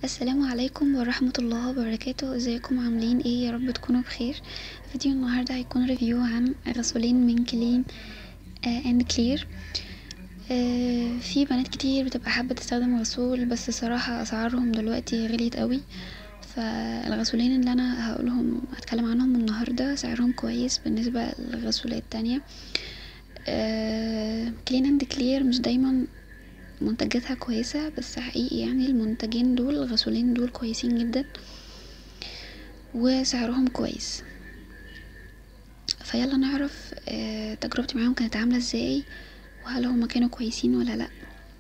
السلام عليكم ورحمة الله وبركاته ازيكم عاملين ايه يارب تكونوا بخير فيديو النهاردة هيكون ريفيو عن غسولين من كلين اند كلير في بنات كتير بتبقى حابة تستخدم غسول بس صراحة اسعارهم دلوقتي غليت اوي فالغسولين اللي انا هقولهم هتكلم عنهم النهاردة سعرهم كويس بالنسبة للغسولات التانية كلين اند كلير مش دايما منتجاتها كويسة بس حقيقي يعني المنتجين دول الغسولين دول كويسين جدا وسعرهم كويس فيلا نعرف تجربتي معاهم كانت عاملة ازاي وهل هما كانوا كويسين ولا لا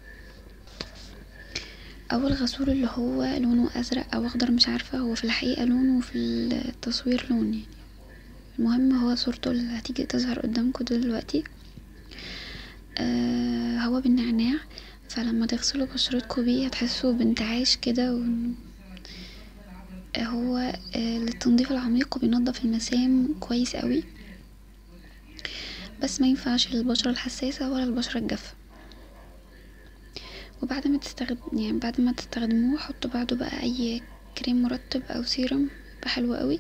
اول غسول اللي هو لونه ازرق او اخضر مش عارفة هو في الحقيقة لون وفي التصوير لون يعني المهم هو صورته اللي هتيجي تظهر قدامكم دلوقتي آه هو بالنعناع فلما تغسلوا بشرتكوا بيه هتحسوا بانتعاش كده و... هو للتنظيف العميق وبينضف المسام كويس قوي بس ما ينفعش للبشرة الحساسة ولا البشرة الجافة وبعد ما تستخدم يعني بعد ما تستخدموه حطوا بعده بقى اي كريم مرطب او سيرم يبقى حلو قوي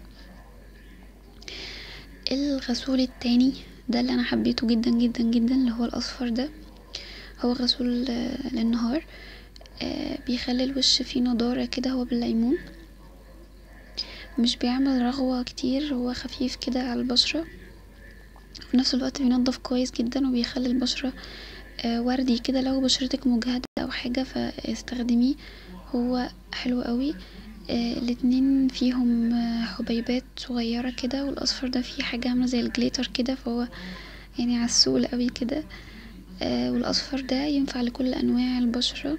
الغسول التاني ده اللي انا حبيته جدا جدا جدا اللي هو الاصفر ده هو غسول للنهار بيخلي الوش فيه نضارة كده هو بالليمون مش بيعمل رغوة كتير هو خفيف كده على البشرة في نفس الوقت بينضف كويس جدا وبيخلي البشرة وردي كده لو بشرتك مجهدة او حاجة فاستخدميه هو حلو قوي الاتنين فيهم حبيبات صغيرة كده والاصفر ده فيه حاجة عاملة زي الجليتر كده فهو يعني عسول قوي كده آه والاصفر ده ينفع لكل انواع البشرة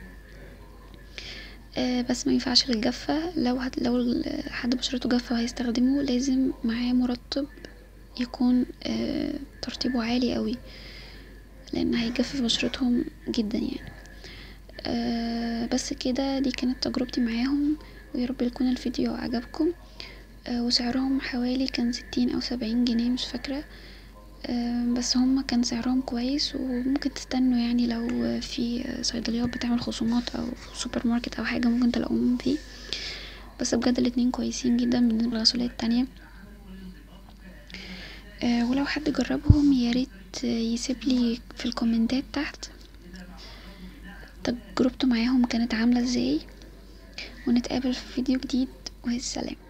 آه بس ما ينفعش للجافة لو هت لو حد بشرته جافة وهيستخدمه لازم معاه مرطب يكون آه ترطيبه عالي قوي لان هيجفف بشرتهم جدا يعني بس كده دي كانت تجربتي معاهم ويارب يكون الفيديو عجبكم وسعرهم حوالي كان ستين او سبعين جنيه مش فاكره بس هما كان سعرهم كويس وممكن تستنوا يعني لو في صيدليات بتعمل خصومات او سوبر ماركت او حاجة ممكن تلاقوهم فيه بس بجد الاتنين كويسين جدا بالنسبة للغسولات التانية ولو حد جربهم ياريت يسيبلي في الكومنتات تحت تجربته معاهم كانت عاملة ازاي ونتقابل في فيديو جديد والسلام